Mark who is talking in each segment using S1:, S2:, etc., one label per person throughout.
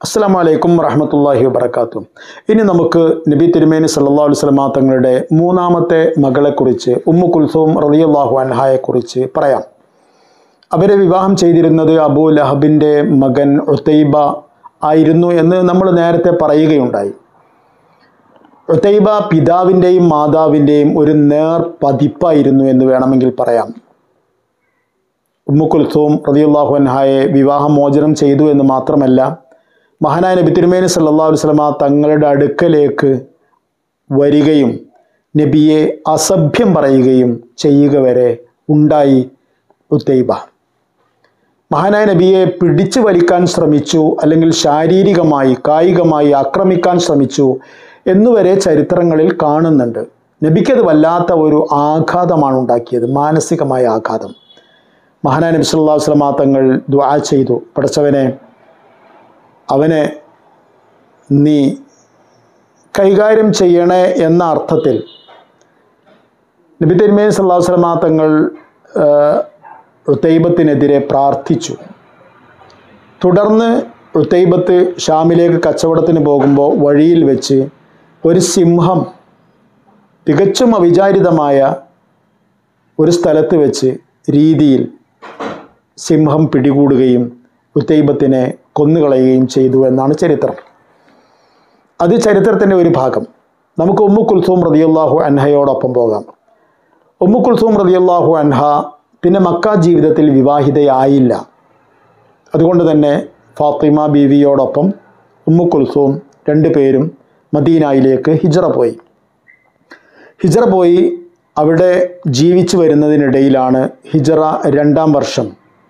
S1: അസ്സാം വലൈക്കും വറഹമത്തല്ലാഹി വബർക്കാത്തു ഇനി നമുക്ക് നബി തിരുമേനി സല്ലാ വസ്ലമ തങ്ങളുടെ മൂന്നാമത്തെ മകളെക്കുറിച്ച് ഉമ്മു കുൽസൂം റളിയല്ലാഹു അൻഹായെക്കുറിച്ച് പറയാം അവരെ വിവാഹം ചെയ്തിരുന്നത് അബൂ ലഹബിൻ്റെ മകൻ ഉത്തൈബ ആയിരുന്നു എന്ന് നമ്മൾ നേരത്തെ പറയുകയുണ്ടായി ഉത്തൈബ പിതാവിൻ്റെയും മാതാവിൻ്റെയും ഒരു നേർ പതിപ്പായിരുന്നു എന്ന് വേണമെങ്കിൽ പറയാം ഉമ്മു കുൽസൂം റളിയല്ലാഹു അൻഹായെ വിവാഹമോചനം ചെയ്തു എന്ന് മാത്രമല്ല മഹാനായ നബി തിരുമേനി സല്ലല്ലാഹു അലൈഹി വസല്ലമ തങ്ങളുടെ അടുക്കലേക്ക് വരികയും നബിയെ അസഭ്യം പറയുകയും ചെയ്യുക വരെ ഉണ്ടായി ഉത്തൈബ മഹാനായ നബിയെ പിടിച്ചു വലിക്കാൻ ശ്രമിച്ചു അല്ലെങ്കിൽ ശാരീരികമായി കായികമായി ആക്രമിക്കാൻ ശ്രമിച്ചു എന്നുവരെ ചരിത്രങ്ങളിൽ കാണുന്നുണ്ട് നബിക്കത് വല്ലാത്ത ഒരു ആഘാതമാണ് ഉണ്ടാക്കിയത് മാനസികമായ ആഘാതം മഹാനായ നബി സല്ലല്ലാഹു അലൈഹി വസല്ലമ തങ്ങൾ ദുആ ചെയ്തു പഠിച്ചവനെ അവനെ നീ കൈകാര്യം ചെയ്യണേ എന്ന അർത്ഥത്തിൽ നബി തിരുമേനി സല്ലല്ലാഹു അലൈഹി വസല്ലമ തങ്ങൾ ഉത്തൈബത്തിനെതിരെ പ്രാർത്ഥിച്ചു തുടർന്ന് ഉത്തൈബത്ത് ഷാമിലേക്ക് കച്ചവടത്തിന് പോകുമ്പോൾ വഴിയിൽ വെച്ച് ഒരു സിംഹം തികച്ചും അവിചാരിതമായ ഒരു സ്ഥലത്ത് വെച്ച് രീതിയിൽ സിംഹം പിടികൂടുകയും ഉത്തൈബത്തിനെ കൊന്നുകളയുകയും ചെയ്തു എന്നാണ് ചരിത്രം അത് ചരിത്രത്തിൻ്റെ ഒരു ഭാഗം നമുക്ക് ഉമ്മു കുൽസൂം റതിയല്ലാഹു അൻഹയോടൊപ്പം പോകാം ഉമ്മു കുൽസൂം റതിയല്ലാഹു അൻഹ പിന്നെ മക്ക ജീവിതത്തിൽ വിവാഹിതയായില്ല അതുകൊണ്ട് തന്നെ ഫാത്തിമ ബീവിയോടൊപ്പം ഉമ്മു കുൽസൂം രണ്ടുപേരും മദീനയിലേക്ക് ഹിജറ പോയി ഹിജറ പോയി അവിടെ ജീവിച്ചു വരുന്നതിനിടയിലാണ് ഹിജറ രണ്ടാം വർഷം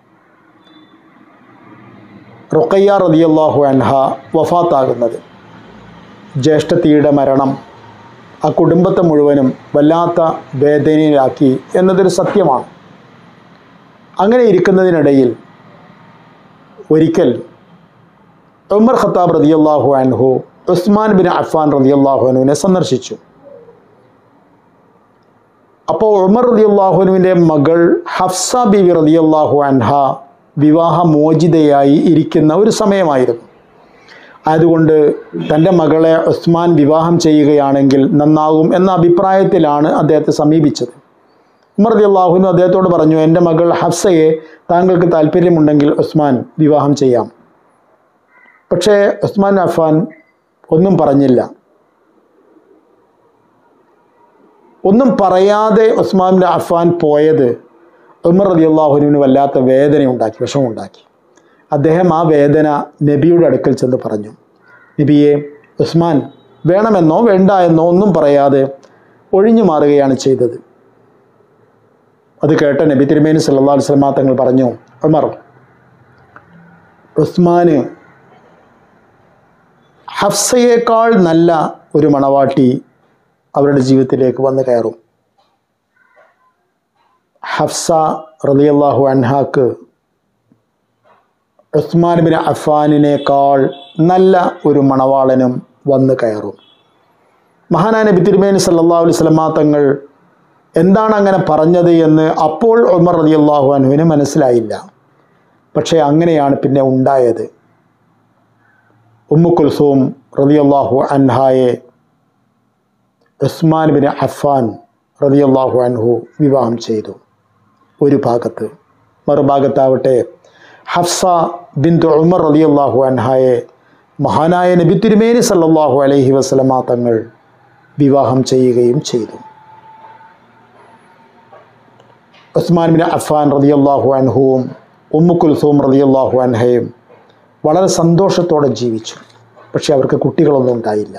S1: റുക്കയ്യ റതിയല്ലാഹു അൻഹ വഫാത്താകുന്നത് ജ്യേഷ്ഠത്തിയുടെ മരണം ആ കുടുംബത്തെ മുഴുവനും വല്ലാത്ത വേദനയിലാക്കി എന്നതൊരു സത്യമാണ് അങ്ങനെ ഇരിക്കുന്നതിനിടയിൽ ഒരിക്കൽ ഉമർ ഖത്താബ് റതിയല്ലാഹു അൻഹു ഉസ്മാൻ ബിൻ അഫ്ഫാൻ റതിയല്ലാഹു അനുവിനെ സന്ദർശിച്ചു അപ്പോൾ ഉമർ റതിയല്ലാഹുനുവിൻ്റെ മകൾ ഹഫ്സ ബിവി റതിയല്ലാഹു അൻഹ വിവാഹമോചിതയായി ഇരിക്കുന്ന ഒരു സമയമായിരുന്നു അതുകൊണ്ട് തൻ്റെ മകളെ ഉസ്മാൻ വിവാഹം ചെയ്യുകയാണെങ്കിൽ നന്നാകും എന്ന അഭിപ്രായത്തിലാണ് അദ്ദേഹത്തെ സമീപിച്ചത് ഉമർ റതി അള്ളാഹുനു അദ്ദേഹത്തോട് പറഞ്ഞു എൻ്റെ മകൾ ഹഫ്സയെ താങ്കൾക്ക് താല്പര്യമുണ്ടെങ്കിൽ ഉസ്മാൻ വിവാഹം ചെയ്യാം പക്ഷേ ഉസ്മാൻ അഫാൻ ഒന്നും പറഞ്ഞില്ല ഒന്നും പറയാതെ ഉസ്മാൻ അഫാൻ പോയത് ഉമർ റതി അള്ളാഹുനുവിന് വല്ലാത്ത വേദന ഉണ്ടാക്കി വിഷമമുണ്ടാക്കി അദ്ദേഹം ആ വേദന നബിയുടെ അടുക്കൽ ചെന്ന് പറഞ്ഞു നബിയെ ഉസ്മാൻ വേണമെന്നോ വേണ്ട എന്നോ ഒന്നും പറയാതെ ഒഴിഞ്ഞു മാറുകയാണ് ചെയ്തത് അത് കേട്ട നബി തിരുമേനി സല്ലാ വസ്ലമ തങ്ങൾ പറഞ്ഞു ഉമർ ഉസ്മാന് ഹഫ്സയേക്കാൾ നല്ല ഒരു മണവാട്ടി അവരുടെ ജീവിതത്തിലേക്ക് വന്നു കയറും ഹഫ്സ റളിയല്ലാഹു അൻഹാക്ക് ഉസ്മാൻ ബിൻ അഫാനിനേക്കാൾ നല്ല ഒരു മണവാളനും വന്നു കയറും മഹാനായ നബി തിരുമേനി സല്ലല്ലാഹു അലൈഹി വസല്ലമ തങ്ങൾ എന്താണ് അങ്ങനെ പറഞ്ഞത് എന്ന് അപ്പോൾ ഉമർ റളിയല്ലാഹു അൻഹുവിന് മനസ്സിലായില്ല പക്ഷേ അങ്ങനെയാണ് പിന്നെ ഉണ്ടായത് ഉമ്മു കുൽസൂം റളിയല്ലാഹു അൻഹായെ ഉസ്മാൻ ബിൻ അഫാൻ റളിയല്ലാഹു അൻഹു വിവാഹം ചെയ്തു ഒരു ഭാഗത്ത് മറുഭാഗത്താവട്ടെ ഹഫ്സ ബിന്ദു ഉമർ റളിയല്ലാഹു അൻഹായെ മഹാനായ നബി തിരുമേനി സല്ലല്ലാഹു അലൈഹി വസല്ലമ തങ്ങൾ വിവാഹം ചെയ്യുകയും ചെയ്തു ഉസ്മാൻ ബിൻ അഫാൻ റളിയല്ലാഹു അൻഹുവും ഉമ്മു കുൽസൂം റളിയല്ലാഹു അൻഹയും വളരെ സന്തോഷത്തോടെ ജീവിച്ചു പക്ഷെ അവർക്ക് കുട്ടികളൊന്നും ഉണ്ടായില്ല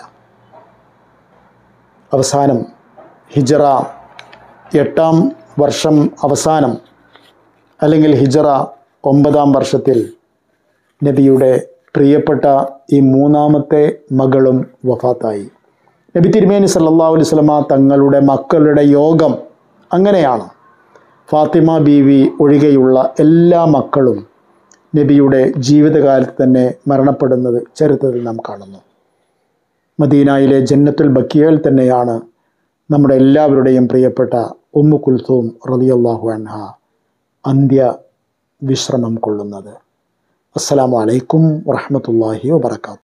S1: അവസാനം ഹിജറ എട്ടാം വർഷം അവസാനം അല്ലെങ്കിൽ ഹിജറ ഒമ്പതാം വർഷത്തിൽ നബിയുടെ പ്രിയപ്പെട്ട ഈ മൂന്നാമത്തെ മകളും വഫാത്തായി നബി തിരുമേനി സല്ലല്ലാഹു അലൈഹി വസല്ലമ തങ്ങളുടെ മക്കളുടെ യോഗം അങ്ങനെയാണ് ഫാത്തിമ ബീവി ഒഴികെയുള്ള എല്ലാ മക്കളും നബിയുടെ ജീവിതകാലത്ത് തന്നെ മരണപ്പെടുന്നത് ചരിത്രത്തിൽ നാം കാണുന്നു മദീനയിലെ ജന്നത്തുൽ ബക്കിയയിൽ തന്നെയാണ് നമ്മുടെ എല്ലാവരുടെയും പ്രിയപ്പെട്ട ഉമ്മു കുൽസൂം റളിയല്ലാഹു അൻഹ അന്ത്യ വിശ്രമം കൊള്ളുന്നത് അസ്സലാമു അലൈക്കും വറഹമത്തല്ലാഹി വബർക്കാത്തു